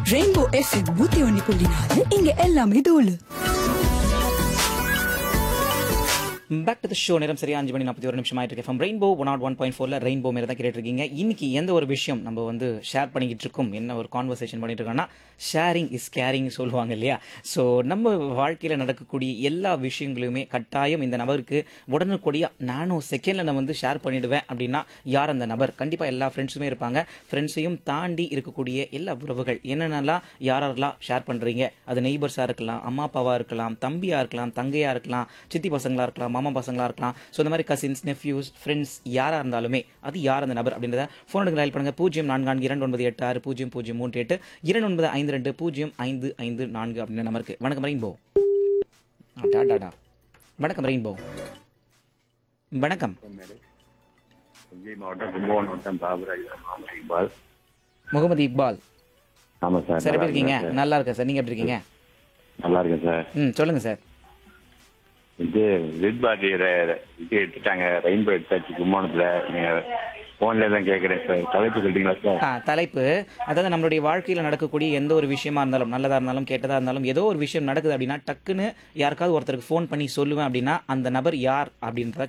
Rainbow FM நூத்தி ஒன்னு புள்ளி நாலு இங்க எல்லாமே தூளு பேக் டு த ஷோ நேரம் சரியா அஞ்சு மணி நாற்பத்தி ஒரு நிமிஷம் ஆயிட்டு இருக்கு from rainbow one nought one point ஃபோர்ல ரெயின்போ மேலே தான் கேட்டுட்டு இருக்கீங்க இன்னைக்கு எந்த ஒரு விஷயம் நம்ம வந்து ஷேர் பண்ணிக்கிட்டு இருக்கோம் என்ன ஒரு கான்வர்சேஷன் பண்ணிட்டு இருக்கோம்னா ஷேரிங் இஸ் கேரிங் சொல்லுவாங்க இல்லையா ஸோ நம்ம வாழ்க்கையில் நடக்கக்கூடிய எல்லா விஷயங்களுமே கட்டாயம் இந்த நபருக்கு உடனுக்குடியாக நானும் செகண்டில் நான் வந்து ஷேர் பண்ணிடுவேன் அப்படின்னா யார் அந்த நபர் கண்டிப்பாக எல்லா ஃப்ரெண்ட்ஸுமே இருப்பாங்க ஃப்ரெண்ட்ஸையும் தாண்டி இருக்கக்கூடிய எல்லா உறவுகள் என்னென்னலாம் யாரெல்லாம் ஷேர் பண்ணுறீங்க அது நெய்பர்ஸாக இருக்கலாம் அம்மா அப்பாவாக இருக்கலாம் தம்பியாக இருக்கலாம் தங்கையாக இருக்கலாம் சித்தி பசங்களாக இருக்கலாம் மாமா பசங்களாக இருக்கலாம் ஸோ இந்த மாதிரி கசின்ஸ் நெஃப்யூஸ் ஃப்ரெண்ட்ஸ் யாராக இருந்தாலுமே அது யார் அந்த நபர் அப்படின்றத ஃபோனுக்கு டயல் பண்ணுங்க பூஜ்ஜியம் நான்கு நான்கு இரண்டு ஒன்பது எட்டு ஆறு பூஜ்ஜியம் பூஜ்ஜியம் மூன்று எட்டு இரண்டு ஒன்பது ஐந்து ரெண்டு பூஜ்ஜியம் ஐந்து ஐந்து நான்கு அப்படின்ற நம்பருக்கு வணக்கம் ரெயின்போ டா டா வணக்கம் ரெயின்போ வணக்கம் விஜய் மாவட்டம் கும்பகோணம் மாவட்டம் பாபராஜ் முகமது இக்பால் முகமது இக்பால் ஆமா சார் சார் எப்படி நல்லா இருக்கீங்க இருக்கேன் சார். நல்லா இருக்கேன் சார் நீங்கள் எப்படி இருக்கீங்க நல்லா இருக்கேன் சார் ம் சொல்லுங்கள் சார் இது ரெட் பாட்டி ர- இது எடுத்துட்டாங்க ரெயின்போ எடுத்தாச்சு கும்பகோணத்துல நீங்க போன்ல தான் கேட்கறேன் சார் தலைப்பு சொல்றீங்களா சார் ஆ தலைப்பு அதாவது நம்மளுடைய வாழ்க்கையில் நடக்கக்கூடிய எந்த ஒரு விஷயமா இருந்தாலும் நல்லதா இருந்தாலும் கெட்டதா இருந்தாலும் ஏதோ ஒரு விஷயம் நடக்குது அப்படின்னா டக்குன்னு யாருக்காவது ஒருத்தருக்கு ஃபோன் பண்ணி சொல்லுவேன் அப்படின்னா அந்த நபர் யார் அப்படின்றத